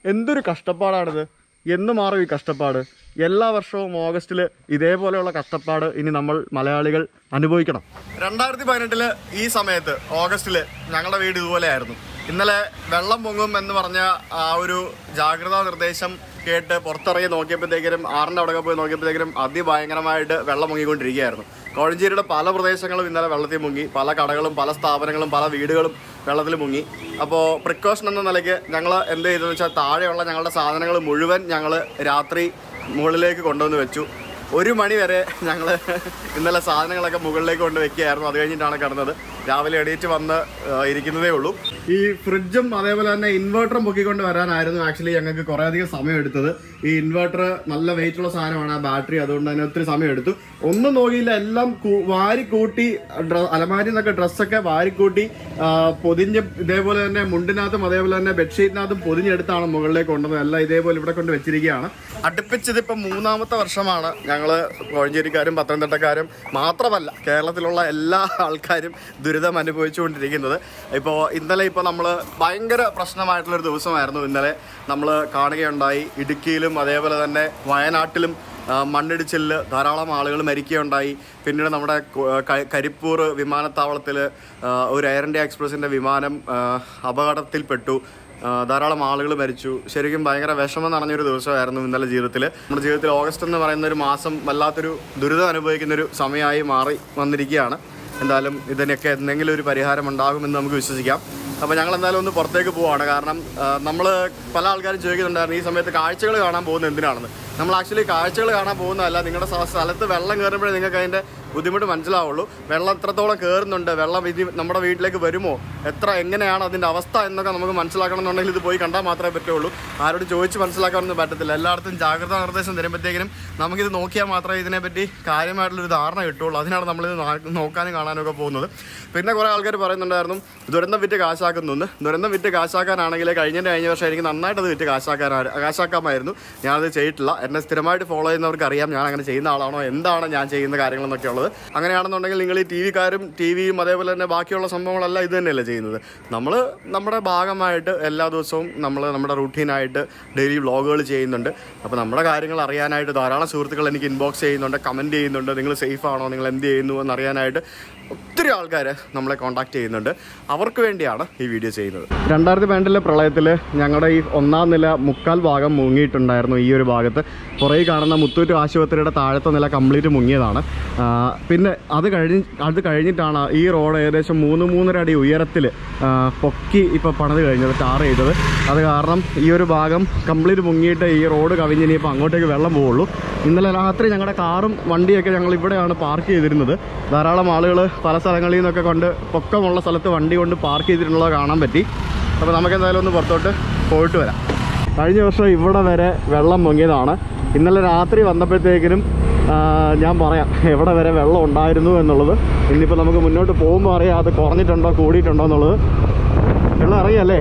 എന്തൊരു കഷ്ടപ്പാടാണിത് എന്ന് മാറും ഈ കഷ്ടപ്പാട് എല്ലാ വർഷവും ഓഗസ്റ്റിൽ ഇതേപോലെയുള്ള കഷ്ടപ്പാട് ഇനി നമ്മൾ മലയാളികൾ അനുഭവിക്കണം രണ്ടായിരത്തി പതിനെട്ടില് ഈ സമയത്ത് ഓഗസ്റ്റില് ഞങ്ങളുടെ വീട് ഇതുപോലെയായിരുന്നു ഇന്നലെ വെള്ളം പൊങ്ങും എന്ന് പറഞ്ഞ ആ ഒരു ജാഗ്രതാ നിർദ്ദേശം കേട്ട് പുറത്തിറങ്ങി നോക്കിയപ്പോഴത്തേക്കിനും ആറിൻ്റെ അവിടെ പോയി നോക്കിയപ്പോഴത്തേക്കിനും അതിഭയങ്കരമായിട്ട് വെള്ളം മുങ്ങിക്കൊണ്ടിരിക്കുകയായിരുന്നു കോഴഞ്ചേരിയുടെ പല പ്രദേശങ്ങളും ഇന്നലെ വെള്ളത്തിൽ മുങ്ങി പല കടകളും പല സ്ഥാപനങ്ങളും പല വീടുകളും വെള്ളത്തിൽ മുങ്ങി അപ്പോൾ പ്രിക്കോഷൻ എന്ന നിലയ്ക്ക് ഞങ്ങൾ എന്ത് ചെയ്തെന്ന് വെച്ചാൽ താഴെയുള്ള ഞങ്ങളുടെ സാധനങ്ങൾ മുഴുവൻ ഞങ്ങൾ രാത്രി മുകളിലേക്ക് കൊണ്ടുവന്ന് വെച്ചു ഒരു മണി വരെ ഞങ്ങൾ ഇന്നലെ സാധനങ്ങളൊക്കെ മുകളിലേക്ക് കൊണ്ട് വെക്കുകയായിരുന്നു അത് കഴിഞ്ഞിട്ടാണ് കിടന്നത് രാവിലെ എണീറ്റ് വന്ന് ആ, ഇരിക്കുന്നതേ ഉള്ളൂ ഈ ഫ്രിഡ്ജും അതേപോലെ തന്നെ ഇൻവെർട്ടറും പൊക്കിക്കൊണ്ട് വരാനായിരുന്നു ആക്ച്വലി ഞങ്ങൾക്ക് കുറേ അധികം സമയം എടുത്തത് ഈ ഇൻവെർട്ടർ നല്ല വെയിറ്റ് ഉള്ള സാധനമാണ് ആ ബാറ്ററി അതുകൊണ്ട് തന്നെ ഒത്തിരി സമയം എടുത്തു ഒന്നും നോക്കിയില്ല എല്ലാം കൂ- വാരി കൂട്ടി ഡ്ര- അലമാരിയിൽ നിന്നൊക്കെ ഡ്രസ്സൊക്കെ വാരിക്കൂട്ടി ആ, പൊതിഞ്ഞ് ഇതേപോലെ തന്നെ മുണ്ടിനകത്തും അതേപോലെ തന്നെ ബെഡ്ഷീറ്റിനകത്തും പൊതിഞ്ഞെടുത്താണ് മുകളിലേക്ക് കൊണ്ടുവന്നത് എല്ലാം ഇതേപോലെ ഇവിടെ കൊണ്ട് വെച്ചിരിക്കുകയാണ് അടുപ്പിച്ചതിപ്പം മൂന്നാമത്തെ വർഷമാണ് ഞങ്ങൾ കോഴഞ്ചേരിക്കാരും പത്തനംതിട്ടക്കാരും മാത്രമല്ല കേരളത്തിലുള്ള എല്ലാ ആൾക്കാരും ദുരിതം അനുഭവിച്ചുകൊണ്ടിരിക്കുന്നത് ഇപ്പോൾ ഇന്നലെ ഇപ്പോൾ നമ്മൾ ഭയങ്കര പ്രശ്നമായിട്ടുള്ളൊരു ദിവസമായിരുന്നു ഇന്നലെ നമ്മൾ കാണുകയുണ്ടായി ഇടുക്കിയിലും അതേപോലെ തന്നെ വയനാട്ടിലും ആ, മണ്ണിടിച്ചിലിൽ ധാരാളം ആളുകൾ മരിക്കുകയുണ്ടായി പിന്നീട് നമ്മുടെ കു- ക- കരിപ്പൂർ വിമാനത്താവളത്തിൽ ഒരു എയർ ഇന്ത്യ എക്സ്പ്രസിൻ്റെ വിമാനം ആ, അപകടത്തിൽപ്പെട്ടു ആ, ധാരാളം ആളുകൾ മരിച്ചു ശരിക്കും ഭയങ്കര വിഷമം നിറഞ്ഞൊരു ദിവസമായിരുന്നു ഇന്നലെ ജീവിതത്തിൽ നമ്മുടെ ജീവിതത്തിൽ ഓഗസ്റ്റ് എന്ന് പറയുന്ന ഒരു മാസം വല്ലാത്തൊരു ദുരിതം അനുഭവിക്കുന്ന ഒരു സമയമായി മാറി വന്നിരിക്കുകയാണ് എന്തായാലും ഇതിനൊക്കെ എന്തെങ്കിലും ഒരു പരിഹാരം ഉണ്ടാകുമെന്ന് നമുക്ക് വിശ്വസിക്കാം അപ്പോൾ ഞങ്ങൾ എന്തായാലും ഒന്ന് പുറത്തേക്ക് പോവാണ് കാരണം നമ്മൾ പല ആൾക്കാരും ചോദിക്കുന്നുണ്ടായിരുന്നു ഈ സമയത്ത് കാഴ്ചകൾ കാണാൻ പോകുന്നത് എന്തിനാണെന്ന് നമ്മൾ ആക്ച്വലി കാഴ്ചകൾ കാണാൻ പോകുന്നതല്ല നിങ്ങളുടെ സ്ഥ- സ്ഥലത്ത് വെള്ളം കയറുമ്പോഴേ നിങ്ങൾക്ക് അതിൻ്റെ ബുദ്ധിമുട്ട് മനസ്സിലാവുള്ളൂ വെള്ളം എത്രത്തോളം കയറുന്നുണ്ട് വെള്ളം ഇനി നമ്മുടെ വീട്ടിലേക്ക് വരുമോ എത്ര എങ്ങനെയാണ് അതിൻ്റെ അവസ്ഥ എന്നൊക്കെ നമുക്ക് മനസ്സിലാക്കണം എന്നുണ്ടെങ്കിൽ ഇത് പോയി കണ്ടാൽ മാത്രമേ പറ്റുള്ളൂ ആരോട് ചോദിച്ച് മനസ്സിലാക്കാനൊന്നും പറ്റത്തില്ല എല്ലായിടത്തും ജാഗ്രതാ നിർദ്ദേശം തരുമ്പോഴത്തേക്കിനും നമുക്കിത് നോക്കിയാൽ മാത്രമേ ഇതിനെപ്പറ്റി കാര്യമായിട്ടുള്ളൊരു ധാരണ കിട്ടുള്ളൂ അതിനാണ് നമ്മളിത് നാ- നോക്കാനും കാണാനും ഒക്കെ പോകുന്നത് പിന്നെ കുറേ ആൾക്കാർ പറയുന്നുണ്ടായിരുന്നു ദുരന്തം വിറ്റ് കാശാക്കുന്നു എന്ന് ദുരന്തം വിറ്റ് കാശാക്കാനാണെങ്കിൽ കഴിഞ്ഞതിൻ്റെ കഴിഞ്ഞ വർഷം എനിക്ക് നന്നായിട്ട് അത് വിറ്റ് കാശാക്കാൻ കാശാക്കാമായിരുന്നു ഞാനത് ചെയ്തിട്ടില്ല എന്നെ സ്ഥിരമായിട്ട് ഫോളോ ചെയ്യുന്നവർക്ക് അറിയാം ഞാൻ അങ്ങനെ ചെയ്യുന്ന ആളാണോ എന്താണ് ഞാൻ ചെയ്യുന്ന കാര്യങ്ങളെന്നൊക്കെ ഉള്ളത് അങ്ങനെയാണെന്നുണ്ടെങ്കിൽ നിങ്ങൾ ഈ ടി വിക്കാരും ടി വിയും അതേപോലെ തന്നെ ബാക്കിയുള്ള സംഭവങ്ങളെല്ലാം ഇത് തന്നെയല്ലേ ചെയ്യുന്നത് നമ്മൾ നമ്മുടെ ഭാഗമായിട്ട് എല്ലാ ദിവസവും നമ്മൾ നമ്മുടെ റുട്ടീനായിട്ട് ഡെയിലി വ്ളോഗുകൾ ചെയ്യുന്നുണ്ട് അപ്പോൾ നമ്മുടെ കാര്യങ്ങൾ അറിയാനായിട്ട് ധാരാളം സുഹൃത്തുക്കൾ എനിക്ക് ഇൻബോക്സ് ചെയ്യുന്നുണ്ട് കമൻറ്റ് ചെയ്യുന്നുണ്ട് നിങ്ങൾ സേഫ് ആണോ നിങ്ങൾ എന്ത് ചെയ്യുന്നു എന്നറിയാനായിട്ട് ഒത്തിരി ആൾക്കാർ നമ്മളെ കോൺടാക്ട് ചെയ്യുന്നുണ്ട് അവർക്ക് വേണ്ടിയാണ് ഈ വീഡിയോ ചെയ്യുന്നത് രണ്ടായിരത്തി പന്ത്രണ്ടിലെ പ്രളയത്തിൽ ഞങ്ങളുടെ ഈ ഒന്നാം നില മുക്കാൽ ഭാഗം മുങ്ങിയിട്ടുണ്ടായിരുന്നു ഈ ഒരു ഭാഗത്ത് കുറേ കാണുന്ന മുത്തൂറ്റ് ആശുപത്രിയുടെ താഴത്തെ നില കംപ്ലീറ്റ് മുങ്ങിയതാണ് ആ, പിന്നെ അത് കഴിഞ്ഞ് അത് കഴിഞ്ഞിട്ടാണ് ഈ റോഡ് ഏകദേശം മൂന്ന് മൂന്നര അടി ഉയരത്തിൽ പൊക്കി ഇപ്പോൾ പണിത് കഴിഞ്ഞത് ടാർ ചെയ്തത് അത് കാരണം ഈ ഒരു ഭാഗം കംപ്ലീറ്റ് മുങ്ങിയിട്ട് ഈ റോഡ് കവിഞ്ഞ് ഇനിയിപ്പോൾ അങ്ങോട്ടേക്ക് വെള്ളം പോവുള്ളൂ ഇന്നലെ രാത്രി ഞങ്ങളുടെ കാറും വണ്ടിയൊക്കെ ഞങ്ങൾ ഇവിടെയാണ് പാർക്ക് ചെയ്തിരുന്നത് ധാരാളം ആളുകൾ പല സ്ഥലങ്ങളിൽ നിന്നൊക്കെ കൊണ്ട് പൊക്കമുള്ള സ്ഥലത്ത് വണ്ടി കൊണ്ട് പാർക്ക് ചെയ്തിട്ടുള്ളത് കാണാൻ പറ്റി അപ്പോൾ നമുക്ക് എന്തായാലും ഒന്ന് പുറത്തോട്ട് പോയിട്ട് വരാം കഴിഞ്ഞ വർഷം ഇവിടെ വരെ വെള്ളം പൊങ്ങിയതാണ് ഇന്നലെ രാത്രി വന്നപ്പോഴത്തേക്കിനും ആ, ഞാൻ പറയാം എവിടെ വരെ വെള്ളം ഉണ്ടായിരുന്നു എന്നുള്ളത് ഇന്നിപ്പോൾ നമുക്ക് മുന്നോട്ട് പോകുമ്പോൾ അറിയാം അത് കുറഞ്ഞിട്ടുണ്ടോ കൂടിയിട്ടുണ്ടോ എന്നുള്ളത് വെള്ളം ഇറങ്ങിയല്ലേ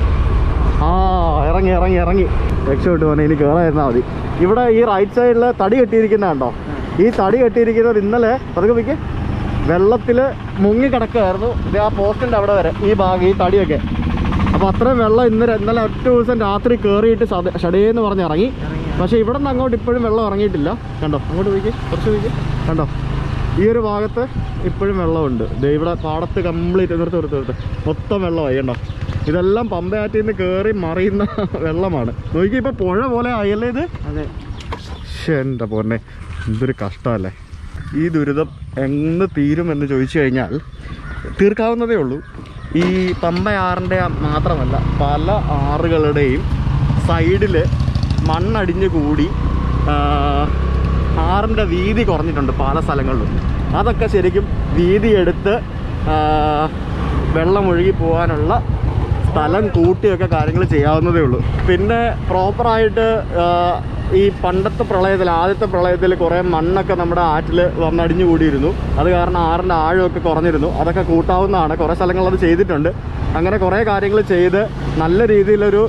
ആ ഇറങ്ങി ഇറങ്ങി ഇറങ്ങി രക്ഷപ്പെട്ടു പോകാൻ ഇനി കയറായിരുന്നാൽ മതി ഇവിടെ ഈ റൈറ്റ് സൈഡിൽ തടി കെട്ടിയിരിക്കുന്ന കണ്ടോ ഈ തടി കെട്ടിയിരിക്കുന്നത് ഇന്നലെ പതുക്കെ പിക്ക് വെള്ളത്തിൽ മുങ്ങി കിടക്കുമായിരുന്നു ഇത് ആ പോസ്റ്റിൻ്റെ അവിടെ വരെ ഈ ഭാഗം ഈ തടിയൊക്കെ അപ്പോൾ അത്രയും വെള്ളം ഇന്ന് ര- ഇന്നലെ ഒറ്റ ദിവസം രാത്രി കയറിയിട്ട് ഷടേന്ന് പറഞ്ഞ് ഇറങ്ങി പക്ഷേ ഇവിടെ നിന്ന് അങ്ങോട്ട് ഇപ്പോഴും വെള്ളം ഇറങ്ങിയിട്ടില്ല കണ്ടോ അങ്ങോട്ട് പോയിക്ക് കുറച്ച് പോയിക്ക് കണ്ടോ ഈ ഒരു ഭാഗത്ത് ഇപ്പോഴും വെള്ളമുണ്ട് ദേ ഇവിടെ പാടത്ത് കംപ്ലീറ്റ് നിർത്ത് നിർത്ത് നിർത്ത് മൊത്തം വെള്ളമായി കണ്ടോ ഇതെല്ലാം പമ്പയാറ്റിൽ നിന്ന് കയറി മറിയുന്ന വെള്ളമാണ് നോക്കി ഇപ്പൊ പുഴ പോലെ ആയല്ലേ ഇത് അതെ ശ്ശെ, എൻ്റെ പൊന്നെ എന്തൊരു കഷ്ടമല്ലേ ഈ ദുരിതം എന്ന് തീരും എന്ന് ചോദിച്ചു കഴിഞ്ഞാൽ തീർക്കാവുന്നതേ ഉള്ളൂ ഈ പമ്പയാറിൻ്റെ മാത്രമല്ല പല ആറുകളുടെയും സൈഡിൽ മണ്ണടിഞ്ഞ് കൂടി ആ, ആറിൻ്റെ വീതി കുറഞ്ഞിട്ടുണ്ട് പല സ്ഥലങ്ങളിലും അതൊക്കെ ശരിക്കും വീതി എടുത്ത് ആ, വെള്ളം ഒഴുകി പോകാനുള്ള സ്ഥലം കൂട്ടിയൊക്കെ കാര്യങ്ങൾ ചെയ്യാവുന്നതേ ഉള്ളൂ പിന്നെ പ്രോപ്പറായിട്ട് ഈ പണ്ടത്തെ പ്രളയത്തിൽ ആദ്യത്തെ പ്രളയത്തിൽ കുറേ മണ്ണൊക്കെ നമ്മുടെ ആറ്റിൽ വന്നടിഞ്ഞു കൂടിയിരുന്നു അത് കാരണം ആറിൻ്റെ ആഴമൊക്കെ കുറഞ്ഞിരുന്നു അതൊക്കെ കൂട്ടാവുന്നതാണ് കുറേ സ്ഥലങ്ങൾ അത് ചെയ്തിട്ടുണ്ട് അങ്ങനെ കുറേ കാര്യങ്ങൾ ചെയ്ത് നല്ല രീതിയിലൊരു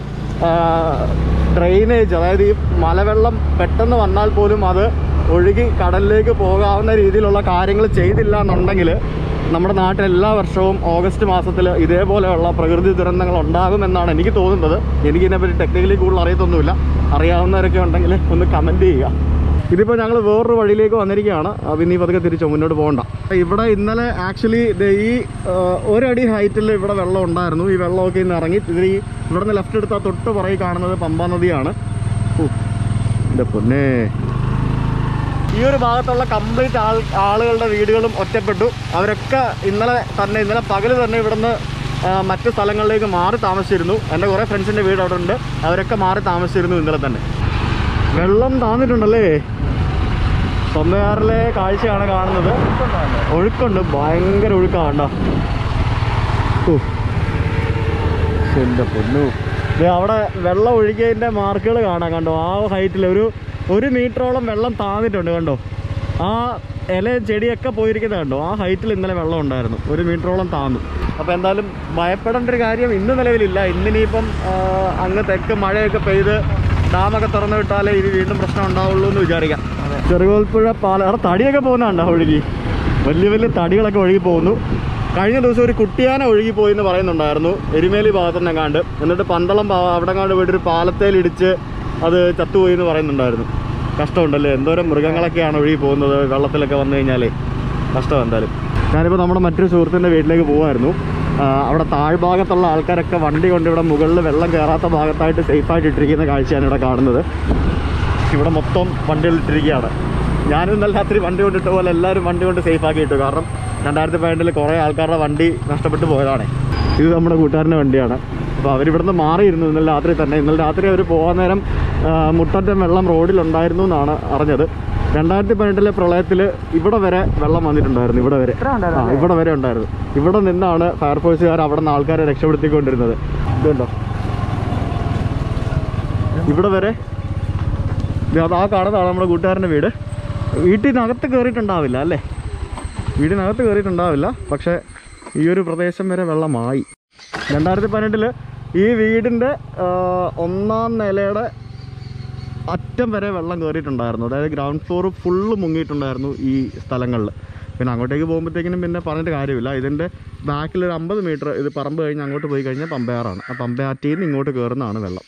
ഡ്രെയിനേജ് അതായത് ഈ മലവെള്ളം പെട്ടെന്ന് വന്നാൽ പോലും അത് ഒഴുകി കടലിലേക്ക് പോകാവുന്ന രീതിയിലുള്ള കാര്യങ്ങൾ ചെയ്തില്ല എന്നുണ്ടെങ്കിൽ നമ്മുടെ നാട്ടിൽ എല്ലാ വർഷവും ഓഗസ്റ്റ് മാസത്തിൽ ഇതേപോലെയുള്ള പ്രകൃതി ദുരന്തങ്ങൾ ഉണ്ടാകുമെന്നാണ് എനിക്ക് തോന്നുന്നത് എനിക്കിതിനെപ്പറ്റി ടെക്നിക്കലി കൂടുതൽ അറിയത്തൊന്നുമില്ല അറിയാവുന്നവരൊക്കെ ഉണ്ടെങ്കിൽ ഒന്ന് കമൻറ്റ് ചെയ്യുക ഇതിപ്പോൾ ഞങ്ങൾ വേറൊരു വഴിയിലേക്ക് വന്നിരിക്കുകയാണ് അപ്പോൾ ഇനി പതുക്കെ തിരിച്ചോ മുന്നോട്ട് പോകണ്ട ഇവിടെ ഇന്നലെ ആക്ച്വലി ഈ ആ, ഒരടി ഹൈറ്റിൽ ഇവിടെ വെള്ളം ഉണ്ടായിരുന്നു ഈ വെള്ളമൊക്കെ ഇന്ന് ഇറങ്ങി ഇതിൽ ഈ ഇവിടെ നിന്ന് ലെഫ്റ്റ് എടുത്താൽ തൊട്ട് പുറകെ കാണുന്നത് പമ്പാ നദിയാണ് ഓ എൻ്റെ പൊന്നേ ഈ ഒരു ഭാഗത്തുള്ള കംപ്ലീറ്റ് ആൾ ആളുകളുടെ വീടുകളും ഒറ്റപ്പെട്ടു അവരൊക്കെ ഇന്നലെ തന്നെ ഇന്നലെ പകൽ തന്നെ ഇവിടുന്ന് ആ, മറ്റ് സ്ഥലങ്ങളിലേക്ക് മാറി താമസിച്ചിരുന്നു എൻ്റെ കുറേ ഫ്രണ്ട്സിൻ്റെ വീട് അവിടെ ഉണ്ട് അവരൊക്കെ മാറി താമസിച്ചിരുന്നു ഇന്നലെ തന്നെ വെള്ളം താന്നിട്ടുണ്ടല്ലേ തൊന്നയാറിലെ കാഴ്ചയാണ് കാണുന്നത് ഒഴുക്കുണ്ട് ഭയങ്കര ഒഴുക്കാണ് ഓ എൻ്റെ പൊന്നു ദേ അവിടെ വെള്ളം ഒഴുകിയതിൻ്റെ മാർക്കുകൾ കാണാം കണ്ടോ ആ ഹൈറ്റിൽ ഒരു ഒരു മീറ്ററോളം വെള്ളം താന്നിട്ടുണ്ട് കണ്ടോ ആ ഇലയും ചെടിയൊക്കെ പോയിരിക്കുന്നത് കണ്ടോ ആ ഹൈറ്റിൽ ഇന്നലെ വെള്ളം ഉണ്ടായിരുന്നു ഒരു മീറ്ററോളം താന്നു അപ്പോൾ എന്തായാലും ഭയപ്പെടേണ്ട ഒരു കാര്യം ഇന്ന് നിലവിലില്ല ഇന്നിനിയിപ്പം ആ, അങ്ങ് തെക്ക് മഴയൊക്കെ പെയ്ത് ഡാമൊക്കെ തുറന്നു വിട്ടാലേ ഇനി വീണ്ടും പ്രശ്നം ഉണ്ടാവുള്ളൂ എന്ന് വിചാരിക്കാം ചെറുകോൽപ്പുഴ പാല അവിടെ തടിയൊക്കെ പോകുന്നുണ്ടോ ഒഴുകി വലിയ വലിയ തടികളൊക്കെ ഒഴുകി പോകുന്നു കഴിഞ്ഞ ദിവസം ഒരു കുട്ടിയാന ഒഴുകി പോയി എന്ന് പറയുന്നുണ്ടായിരുന്നു എരുമേലി ഭാഗത്തുനിന്ന് കണ്ട് എന്നിട്ട് പന്തളം ഭാ- അവിടെ കണ്ട് പോയിട്ട് ഒരു പാലത്തേലിടിച്ച് അത് ചത്തുപോയി എന്ന് പറയുന്നുണ്ടായിരുന്നു കഷ്ടമുണ്ടല്ലേ എന്തോരം മൃഗങ്ങളൊക്കെയാണ് ഒഴുകി പോകുന്നത് വെള്ളത്തിലൊക്കെ വന്നു കഴിഞ്ഞാലേ കഷ്ടം എന്തായാലും ഞാനിപ്പോൾ നമ്മുടെ മറ്റൊരു സുഹൃത്തിൻ്റെ വീട്ടിലേക്ക് പോകുമായിരുന്നു ആ, അവിടെ താഴ്ഭാഗത്തുള്ള ആൾക്കാരൊക്കെ വണ്ടി കൊണ്ട് ഇവിടെ മുകളിൽ വെള്ളം കയറാത്ത ഭാഗത്തായിട്ട് സേഫായിട്ട് ഇട്ടിരിക്കുന്ന കാഴ്ചയാണ് ഇവിടെ കാണുന്നത് ഇവിടെ മൊത്തം വണ്ടികൾ ഇട്ടിരിക്കുകയാണ് ഞാനും ഇന്നലെ രാത്രി വണ്ടി കൊണ്ടിട്ട പോലെ എല്ലാവരും വണ്ടി കൊണ്ട് സേഫ് ആക്കി ഇട്ടു കാരണം രണ്ടായിരത്തി പതിനെട്ടിൽ കുറേ ആൾക്കാരുടെ വണ്ടി നഷ്ടപ്പെട്ടു പോയതാണ് ഇത് നമ്മുടെ കൂട്ടുകാരൻ്റെ വണ്ടിയാണ് അപ്പോൾ അവരിവിടുന്ന് മാറിയിരുന്നു ഇന്നലെ രാത്രി തന്നെ ഇന്നലെ രാത്രി അവർ പോകാൻ നേരം ആ, മുട്ടറ്റം വെള്ളം റോഡിലുണ്ടായിരുന്നു എന്നാണ് അറിഞ്ഞത് രണ്ടായിരത്തി പതിനെട്ടിലെ പ്രളയത്തിൽ ഇവിടെ വരെ വെള്ളം വന്നിട്ടുണ്ടായിരുന്നു ഇവിടെ വരെ ആ ഇവിടെ വരെ ഉണ്ടായിരുന്നു ഇവിടെ നിന്നാണ് ഫയർഫോഴ്സുകാർ അവിടെ നിന്ന് ആൾക്കാരെ രക്ഷപ്പെടുത്തിക്കൊണ്ടിരുന്നത് ഇതുണ്ടോ ഇവിടെ വരെ ഇത് അത് ആ കാണുന്നതാണ് നമ്മുടെ കൂട്ടുകാരൻ്റെ വീട് വീട്ടിനകത്ത് കയറിയിട്ടുണ്ടാവില്ല അല്ലേ വീടിനകത്ത് കയറിയിട്ടുണ്ടാവില്ല പക്ഷേ ഈ ഒരു പ്രദേശം വരെ വെള്ളമായി രണ്ടായിരത്തി പതിനെട്ടിൽ ഈ വീടിൻ്റെ ആ, ഒന്നാം നിലയുടെ അറ്റം വരെ വെള്ളം കയറിയിട്ടുണ്ടായിരുന്നു അതായത് ഗ്രൗണ്ട് ഫ്ലോർ ഫുള്ള് മുങ്ങിയിട്ടുണ്ടായിരുന്നു ഈ സ്ഥലങ്ങളിൽ പിന്നെ അങ്ങോട്ടേക്ക് പോകുമ്പോഴത്തേക്കിനും പിന്നെ പറഞ്ഞിട്ട് കാര്യമില്ല ഇതിൻ്റെ ബാക്കിൽ ഒരു അമ്പത് മീറ്റർ ഇത് പറമ്പ് കഴിഞ്ഞ് അങ്ങോട്ട് പോയി കഴിഞ്ഞാൽ പമ്പയാറാണ് ആ പമ്പയാറ്റിൽ നിന്ന് ഇങ്ങോട്ട് കയറുന്നതാണ് വെള്ളം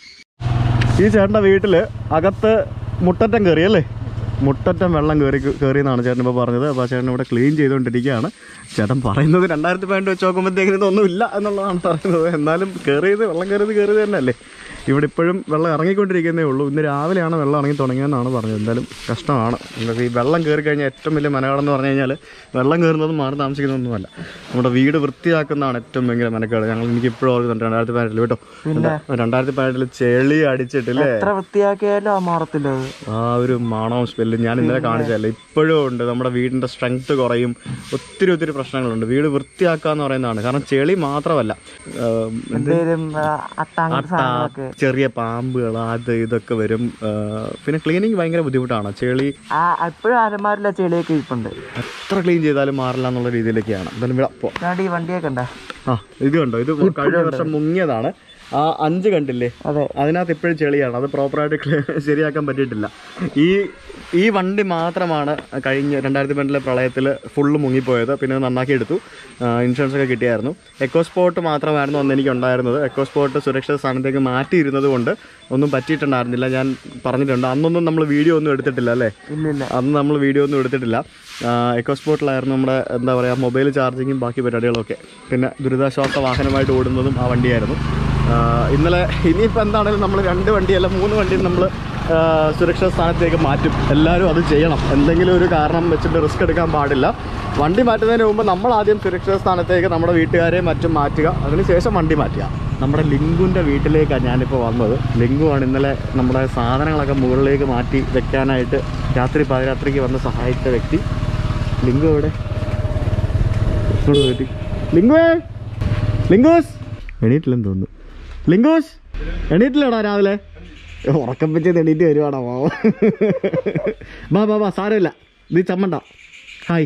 ഈ ചേട്ടൻ്റെ വീട്ടിൽ അകത്ത് മുട്ടറ്റം കയറി അല്ലേ മുട്ടറ്റം വെള്ളം കയറി കയറി എന്നാണ് ചേട്ടൻ ഇപ്പോൾ പറഞ്ഞത് അപ്പോൾ ആ ചേട്ടൻ ഇവിടെ ക്ലീൻ ചെയ്തുകൊണ്ടിരിക്കുകയാണ് ചേട്ടൻ പറയുന്നത് രണ്ടായിരത്തി പതിനെട്ട് വെച്ച് നോക്കുമ്പോഴത്തേക്കിനും ഇതൊന്നും ഇല്ല എന്നുള്ളതാണ് പറയുന്നത് എന്നാലും കയറിയത് വെള്ളം കയറിയത് കയറിയത് തന്നെ അല്ലേ ഇവിടെ ഇപ്പോഴും വെള്ളം ഇറങ്ങിക്കൊണ്ടിരിക്കുന്നേ ഉള്ളൂ ഇന്ന് രാവിലെയാണ് വെള്ളം ഇറങ്ങി തുടങ്ങിയതെന്നാണ് പറഞ്ഞത് എന്തായാലും കഷ്ടമാണ് നിങ്ങൾക്ക് ഈ വെള്ളം കയറി കഴിഞ്ഞാൽ ഏറ്റവും വലിയ മെനകേടെന്ന് എന്ന് പറഞ്ഞു കഴിഞ്ഞാൽ വെള്ളം കയറുന്നതും മാറി താമസിക്കുന്നതൊന്നുമല്ല നമ്മുടെ വീട് വൃത്തിയാക്കുന്നതാണ് ഏറ്റവും ഭയങ്കര മെനക്കേട് ഞങ്ങൾ എനിക്ക് ഇപ്പോഴും ഓർക്കുന്നുണ്ട് രണ്ടായിരത്തി പതിനെട്ടിൽ കേട്ടോ രണ്ടായിരത്തി പതിനെട്ടിൽ ചെളി അടിച്ചിട്ടില്ലേ എത്ര വൃത്തിയാക്കിയാലും ആ മാറത്തില്ല അത് ആ ഒരു മണവും സ്മെല്ലും ഞാൻ ഇന്നലെ കാണിച്ചതല്ല ഇപ്പോഴും ഉണ്ട് നമ്മുടെ വീടിൻ്റെ സ്ട്രെങ്ത് കുറയും ഒത്തിരി ഒത്തിരി പ്രശ്നങ്ങളുണ്ട് വീട് വൃത്തിയാക്കുക എന്ന് പറയുന്നതാണ് കാരണം ചെളി മാത്രമല്ല ആം, എന്തേലും അട്ടാങ്ങ അട്ട ചെറിയ പാമ്പുകൾ അത് ഇതൊക്കെ വരും ആ, പിന്നെ ക്ലീനിങ് ഭയങ്കര ബുദ്ധിമുട്ടാണ് ചെളി ആ ഇപ്പോഴും അലമാരില്ല ചെളിയൊക്കെ ഇരിപ്പുണ്ട് എത്ര ക്ലീൻ ചെയ്താലും മാറില്ല എന്നുള്ള രീതിയിലേക്കാണ് എന്തായാലും ഇവിടെ പോ ഞാണ്ട് ഈ വണ്ടിയൊക്കെ ഉണ്ട ആ ഇത് കണ്ടോ ഇത് കഴിഞ്ഞ വർഷം മുങ്ങിയതാണ് ആ അഞ്ച് കണ്ടില്ലേ അതെ അതിനകത്ത് ഇപ്പോഴും ചെളിയാണ് അത് പ്രോപ്പറായിട്ട് ക്ലീ- ശരിയാക്കാൻ പറ്റിയിട്ടില്ല ഈ ഈ വണ്ടി മാത്രമാണ് കഴിഞ്ഞ രണ്ടായിരത്തി പതിനെട്ടിലെ പ്രളയത്തിൽ ഫുള്ള് മുങ്ങിപ്പോയത് പിന്നെ അത് നന്നാക്കി എടുത്തു ഇൻഷുറൻസ് ഒക്കെ കിട്ടിയായിരുന്നു എക്കോ സ്പോട്ട് മാത്രമായിരുന്നു അന്ന് എനിക്ക് ഉണ്ടായിരുന്നത് എക്കോ സ്പോട്ട് സുരക്ഷിത സ്ഥാനത്തേക്ക് മാറ്റിയിരുന്നത് കൊണ്ട് ഒന്നും പറ്റിയിട്ടുണ്ടായിരുന്നില്ല ഞാൻ പറഞ്ഞിട്ടുണ്ട് അന്നൊന്നും നമ്മൾ വീഡിയോ ഒന്നും എടുത്തിട്ടില്ല അല്ലേ ഇല്ല ഇല്ല അന്ന് നമ്മൾ വീഡിയോ ഒന്നും എടുത്തിട്ടില്ല എക്കോ സ്പോട്ടിലായിരുന്നു നമ്മുടെ എന്താ പറയുക മൊബൈൽ ചാർജിങ്ങും ബാക്കി പരിപാടികളൊക്കെ പിന്നെ ദുരിതാശ്വാസ വാഹനമായിട്ട് ഓടുന്നതും ആ വണ്ടിയായിരുന്നു ആ, ഇന്നലെ ഇനിയിപ്പോൾ എന്താണെങ്കിലും നമ്മൾ രണ്ട് വണ്ടിയല്ല മൂന്ന് വണ്ടിയും നമ്മൾ സുരക്ഷിത സ്ഥാനത്തേക്ക് മാറ്റും എല്ലാവരും അത് ചെയ്യണം എന്തെങ്കിലും ഒരു കാരണം വെച്ചിട്ട് റിസ്ക് എടുക്കാൻ പാടില്ല വണ്ടി മാറ്റുന്നതിന് മുമ്പ് നമ്മൾ ആദ്യം സുരക്ഷിത സ്ഥാനത്തേക്ക് നമ്മുടെ വീട്ടുകാരെയും മറ്റും മാറ്റുക അതിനുശേഷം വണ്ടി മാറ്റുക നമ്മുടെ ലിങ്കുവിൻ്റെ വീട്ടിലേക്കാണ് ഞാനിപ്പോൾ വന്നത് ലിങ്കുവാണ് ഇന്നലെ നമ്മുടെ സാധനങ്ങളൊക്കെ മുകളിലേക്ക് മാറ്റി വെക്കാനായിട്ട് രാത്രി പാതിരാത്രിക്ക് വന്ന് സഹായിച്ച വ്യക്തി ലിങ്കു എവിടെ ഇങ്ങോട്ട് പോയിട്ട് ലിങ്കുവേ ലിങ്കോസ് എണീറ്റില്ലെന്ന് തോന്നുന്നു ലിങ്കോസ് എണീറ്റില്ലടാ രാവിലെ ഏ, ഉറക്കം വെച്ചത് എണീറ്റ് വരുവാടാ മാവ ബാ ബാ ബാ സാരമില്ല നീ ചമ്മണ്ട ഹായ്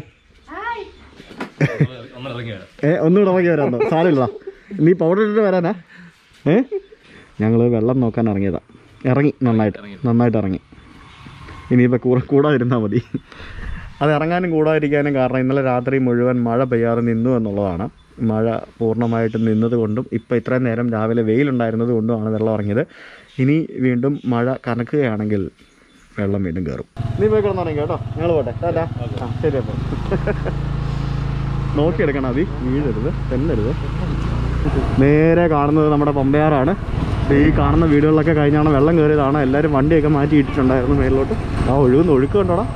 ഏ ഒന്നുകൂടെ ഇറങ്ങി വരാന്നോ സാരമില്ല നീ പൗഡർ ഇട്ടിട്ട് വരാനാ ഏ ഞങ്ങൾ വെള്ളം നോക്കാൻ ഇറങ്ങിയതാ ഇറങ്ങി നന്നായിട്ട് നന്നായിട്ട് ഇറങ്ങി ഇനിയിപ്പോൾ കൂടെ കൂടാതിരുന്നാൽ മതി അത് ഇറങ്ങാനും കൂടാതിരിക്കാനും കാരണം ഇന്നലെ രാത്രി മുഴുവൻ മഴ പെയ്യാതെ നിന്നു എന്നുള്ളതാണ് മഴ പൂർണ്ണമായിട്ട് നിന്നത് കൊണ്ടും ഇപ്പോൾ ഇത്രയും നേരം രാവിലെ വെയിലുണ്ടായിരുന്നത് കൊണ്ടുമാണ് വെള്ളം ഇറങ്ങിയത് ഇനി വീണ്ടും മഴ കനക്കുകയാണെങ്കിൽ വെള്ളം വീണ്ടും കയറും നീ പോയി കിടന്നുറങ്ങി കേട്ടോ ഞങ്ങൾ പോട്ടെ ടാറ്റാ ആ ശരി അപ്പോൾ നോക്കിയെടുക്കണം അതി വീഴരുത് തെന്നരുത് നേരെ കാണുന്നത് നമ്മുടെ പമ്പയാറാണ് ദേ ഈ കാണുന്ന വീടുകളിലൊക്കെ കഴിഞ്ഞാണ് വെള്ളം കയറിയതാണ് എല്ലാവരും വണ്ടിയൊക്കെ മാറ്റി ഇട്ടിട്ടുണ്ടായിരുന്നു മേളിലോട്ട് ആ ഒഴുകുന്ന ഒഴുക്ക് കണ്ടോടാ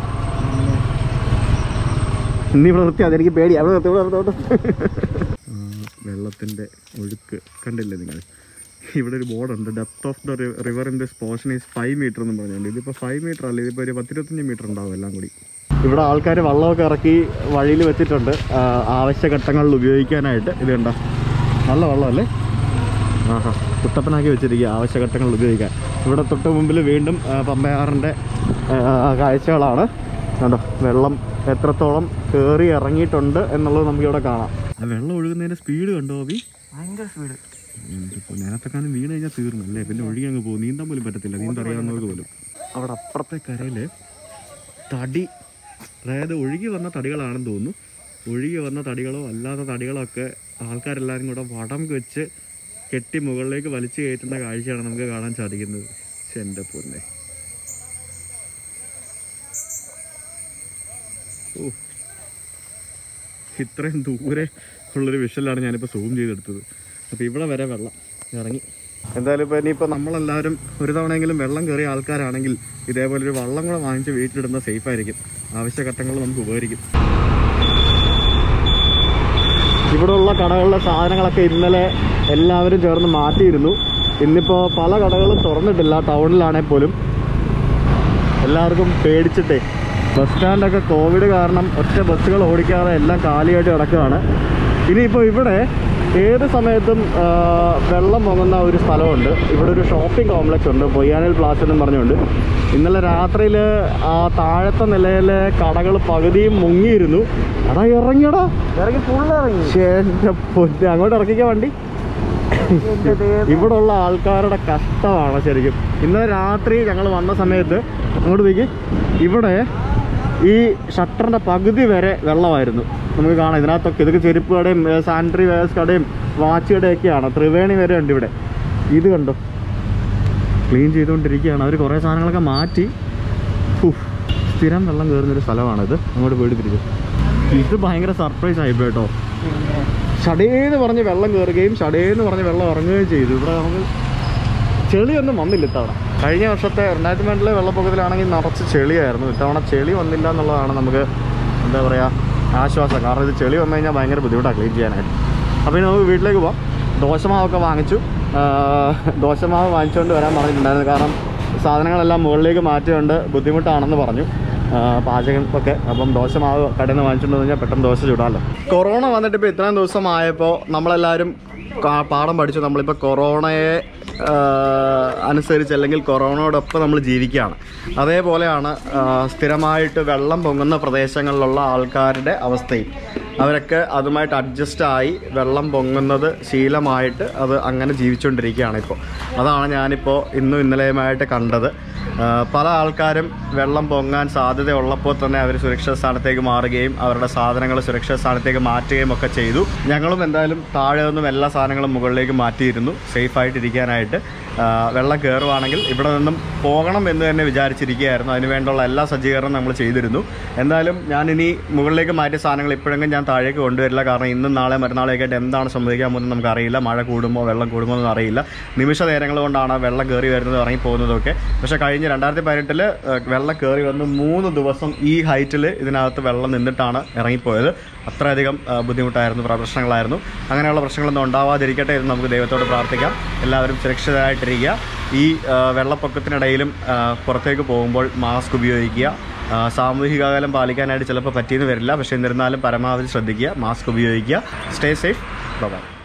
ഇനി ഇവിടെ നിർത്തി അതെനിക്ക് പേടി അവിടെ നിർത്തി ഇവിടെ നിർത്തോട്ട് വെള്ളത്തിൻ്റെ ഒഴുക്ക് കണ്ടില്ലേ നിങ്ങൾ ഇവിടെ ഒരു ബോർഡുണ്ട് depth of the river in this portion is five metre എന്ന് പറഞ്ഞുകൊണ്ട് ഇതിപ്പോൾ ഫൈവ് മീറ്റർ അല്ല ഇതിപ്പോൾ ഒരു പത്തിരുപത്തഞ്ച് മീറ്റർ ഉണ്ടാവും എല്ലാം കൂടി ഇവിടെ ആൾക്കാർ വള്ളമൊക്കെ ഇറക്കി വഴിയിൽ വെച്ചിട്ടുണ്ട് ആ, ആവശ്യഘട്ടങ്ങളിൽ ഉപയോഗിക്കാനായിട്ട് ഇത് കണ്ടോ നല്ല വെള്ളമല്ലേ ആഹാ കുട്ടപ്പനാക്കി വെച്ചിരിക്കുക ആവശ്യഘട്ടങ്ങളിൽ ഉപയോഗിക്കാൻ ഇവിടെ തൊട്ട് മുമ്പിൽ വീണ്ടും ആ, പമ്പയാറിൻ്റെ ആ, കാഴ്ചകളാണ് കണ്ടോ വെള്ളം എത്രത്തോളം കയറി ഇറങ്ങിയിട്ടുണ്ട് എന്നുള്ളത് നമുക്കിവിടെ കാണാം ആ വെള്ളം ഒഴുകുന്നതിൻ്റെ സ്പീഡ് കണ്ടോ അബി ഭയങ്കര സ്പീഡ് നേരത്തെക്കാലം വീണ് കഴിഞ്ഞാൽ തീർന്നു അല്ലേ പിന്നെ ഒഴുകി അങ്ങ് പോകും നീന്താൻ പോലും പറ്റത്തില്ല നീന്തറിയാവുന്നവർക്ക് പോലും അവിടെ അപ്പുറത്തെ കരയിൽ തടി അതായത് ഒഴുകി വന്ന തടികളാണെന്ന് തോന്നുന്നു ഒഴുകി വന്ന തടികളോ അല്ലാത്ത തടികളോ ഒക്കെ ആൾക്കാരെല്ലാവരും കൂടെ വടം വെച്ച് കെട്ടി മുകളിലേക്ക് വലിച്ചു കയറ്റുന്ന കാഴ്ചയാണ് നമുക്ക് കാണാൻ സാധിക്കുന്നത് ശ്ശെ, എൻ്റെ പൊന്നെ ഓ ഇത്രയും ദൂരെ ഉള്ളൊരു വിഷലാണ് ഞാനിപ്പോൾ സൂം ചെയ്തെടുത്തത് അപ്പോൾ ഇവിടെ വരെ വെള്ളം ഇറങ്ങി എന്തായാലും ഇപ്പോൾ ഇനിയിപ്പോൾ നമ്മളെല്ലാവരും ഒരു തവണയെങ്കിലും വെള്ളം കയറിയ ആൾക്കാരാണെങ്കിൽ ഇതേപോലെ ഒരു വള്ളം കൂടെ വാങ്ങിച്ച് വീട്ടിലിടുന്ന സേഫ് ആയിരിക്കും ആവശ്യഘട്ടങ്ങളിൽ നമുക്ക് ഉപകരിക്കും ഇവിടെ ഉള്ള കടകളിലെ സാധനങ്ങളൊക്കെ ഇന്നലെ എല്ലാവരും ചേർന്ന് മാറ്റിയിരുന്നു ഇന്നിപ്പോൾ പല കടകളും തുറന്നിട്ടില്ല ടൗണിലാണെങ്കിൽ പോലും എല്ലാവർക്കും പേടിച്ചിട്ടേ ബസ് സ്റ്റാൻഡൊക്കെ കോവിഡ് കാരണം ഒറ്റ ബസ്സുകൾ ഓടിക്കാതെ എല്ലാം കാലിയായിട്ട് കിടക്കുകയാണ് ഇനിയിപ്പോൾ ഇവിടെ ഏത് സമയത്തും ആ, വെള്ളം പൊങ്ങുന്ന ഒരു സ്ഥലമുണ്ട് ഇവിടെ ഒരു ഷോപ്പിംഗ് കോംപ്ലക്സ് ഉണ്ട് പൊയ്യാനൽ പ്ലാസ് എന്നും പറഞ്ഞുകൊണ്ട് ഇന്നലെ രാത്രിയിൽ ആ താഴത്തെ നിലയിലെ കടകൾ പകുതിയും മുങ്ങിയിരുന്നു അടാ ഇറങ്ങിയടാ ഇറങ്ങി ഫുള്ള് ഇറങ്ങി ശ്ശേ, എൻ്റെ പൊന്നെ അങ്ങോട്ട് ഇറക്കിക്കാൻ വണ്ടി എന്റെ ദൈവം ഇവിടെ ഉള്ള ആൾക്കാരുടെ കഷ്ടമാണ് ശരിക്കും ഇന്നലെ രാത്രി ഞങ്ങൾ വന്ന സമയത്ത് അങ്ങോട്ട് പോയി ഇവിടെ ഈ ഷട്ടറിൻ്റെ പകുതി വരെ വെള്ളമായിരുന്നു നമുക്ക് കാണാം ഇതിനകത്തൊക്കെ ഇതൊക്കെ ചെരുപ്പ് കടയും സാനിറ്ററി വെയർസ് കടയും വാച്ച് കടയൊക്കെയാണ് ത്രിവേണി വരെ ഉണ്ട് ഇവിടെ ഇത് കണ്ടോ ക്ലീൻ ചെയ്തുകൊണ്ടിരിക്കുകയാണ് അവർ കുറേ സാധനങ്ങളൊക്കെ മാറ്റി ഉഫ്, സ്ഥിരം വെള്ളം കയറുന്നൊരു സ്ഥലമാണിത് അങ്ങോട്ട് വീട് തിരിച്ചു ഇത് ഭയങ്കര സർപ്രൈസ് ആയിപ്പോയി കേട്ടോ ഷടേന്ന് പറഞ്ഞ് വെള്ളം കയറുകയും ഷടേന്ന് പറഞ്ഞ് വെള്ളം ഇറങ്ങുകയും ചെയ്തു ഇവിടെ നമുക്ക് ചെളിയൊന്നും വന്നില്ല ഇത്തവണ കഴിഞ്ഞ വർഷത്തെ രണ്ടായിരത്തി പതിനെട്ടിലെ വെള്ളപ്പൊക്കത്തിലാണെങ്കിൽ നിറച്ച് ചെളിയായിരുന്നു ഇത്തവണ ചെളി വന്നില്ല എന്നുള്ളതാണ് നമുക്ക് എന്താ പറയുക ആശ്വാസം കാരണം ഇത് ചെളി വന്നു കഴിഞ്ഞാൽ ഭയങ്കര ബുദ്ധിമുട്ടാണ് ക്ലീൻ ചെയ്യാനായിട്ട് അപ്പോൾ ഇനി നമുക്ക് വീട്ടിലേക്ക് പോവാം ദോശമാവൊക്കെ വാങ്ങിച്ചു ആ, ദോശമാവ് വാങ്ങിച്ചുകൊണ്ട് വരാൻ പറഞ്ഞിട്ടുണ്ടായിരുന്നു കാരണം സാധനങ്ങളെല്ലാം മുകളിലേക്ക് മാറ്റിയുകൊണ്ട് ബുദ്ധിമുട്ടാണെന്ന് പറഞ്ഞു ആ, പാചകം ഒക്കെ അപ്പം ദോശമാവ് കടയിൽ നിന്ന് വാങ്ങിച്ചുകൊണ്ട് കഴിഞ്ഞാൽ പെട്ടെന്ന് ദോശ ചൂടാമല്ലോ കൊറോണ വന്നിട്ട് ഇപ്പോൾ ഇത്രയും ദിവസമായപ്പോൾ നമ്മളെല്ലാവരും കാ- പാഠം പഠിച്ചു നമ്മളിപ്പോൾ കൊറോണയെ ആ, അനുസരിച്ച് അല്ലെങ്കിൽ കൊറോണയോടൊപ്പം നമ്മൾ ജീവിക്കുകയാണ് അതേപോലെയാണ് ആ, സ്ഥിരമായിട്ട് വെള്ളം പൊങ്ങുന്ന പ്രദേശങ്ങളിലുള്ള ആൾക്കാരുടെ അവസ്ഥയും അവരൊക്കെ അതുമായിട്ട് അഡ്ജസ്റ്റ് ആയി വെള്ളം പൊങ്ങുന്നത് ശീലമായിട്ട് അത് അങ്ങനെ ജീവിച്ചുകൊണ്ടിരിക്കുകയാണ് ഇപ്പോൾ അതാണ് ഞാനിപ്പോൾ ഇന്നും ഇന്നലെയുമായിട്ട് കണ്ടത് ആ, പല ആൾക്കാരും വെള്ളം പൊങ്ങാൻ സാധ്യതയുള്ളപ്പോൾ തന്നെ അവർ സുരക്ഷിത സ്ഥാനത്തേക്ക് മാറുകയും അവരുടെ സാധനങ്ങൾ സുരക്ഷിത സ്ഥാനത്തേക്ക് മാറ്റുകയും ഒക്കെ ചെയ്തു ഞങ്ങളും എന്തായാലും താഴെ നിന്നും എല്ലാ സാധനങ്ങളും മുകളിലേക്ക് മാറ്റിയിരുന്നു സേഫായിട്ടിരിക്കാനായിട്ട് ആ, വെള്ളം കയറുവാണെങ്കിൽ ഇവിടെ നിന്നും പോകണം എന്ന് തന്നെ വിചാരിച്ചിരിക്കുകയായിരുന്നു അതിന് വേണ്ടുള്ള എല്ലാ സജ്ജീകരണവും നമ്മൾ ചെയ്തിരുന്നു എന്തായാലും ഞാൻ ഇനി മുകളിലേക്ക് മാറ്റിയ സാധനങ്ങൾ ഇപ്പോഴെങ്കിലും ഞാൻ താഴേക്ക് കൊണ്ടുവരില്ല കാരണം ഇന്നും നാളെ മറ്റന്നാളെയൊക്കെ ആയിട്ട് എന്താണ് സംഭവിക്കാൻ പോകുന്നത് നമുക്കറിയില്ല മഴ കൂടുമോ വെള്ളം കൂടുമോ എന്നൊന്നും അറിയില്ല നിമിഷ നേരങ്ങൾ കൊണ്ടാണ് വെള്ളം കയറി വരുന്നത് ഇറങ്ങി പോകുന്നതൊക്കെ പക്ഷേ കഴിഞ്ഞ രണ്ടായിരത്തി പതിനെട്ടിൽ വെള്ളം കയറി വന്ന് മൂന്ന് ദിവസം ഈ ഹൈറ്റിൽ ഇതിനകത്ത് വെള്ളം നിന്നിട്ടാണ് ഇറങ്ങിപ്പോയത് അത്രയധികം ആ, ബുദ്ധിമുട്ടായിരുന്നു പ്ര- പ്രശ്നങ്ങളായിരുന്നു അങ്ങനെയുള്ള പ്രശ്നങ്ങളൊന്നും ഉണ്ടാവാതിരിക്കട്ടെ എന്ന് നമുക്ക് ദൈവത്തോട് പ്രാർത്ഥിക്കാം എല്ലാവരും സുരക്ഷിതരായിട്ടിരിക്കുക ഈ ആ, വെള്ളപ്പൊക്കത്തിനിടയിലും ആ, പുറത്തേക്ക് പോകുമ്പോൾ മാസ്ക് ഉപയോഗിക്കുക ആ, സാമൂഹിക അകലം പാലിക്കാനായിട്ട് ചിലപ്പോൾ പറ്റിയെന്ന് വരില്ല പക്ഷേ എന്നിരുന്നാലും പരമാവധി ശ്രദ്ധിക്കുക മാസ്ക് ഉപയോഗിക്കുക സ്റ്റേ സേഫ് ബൈ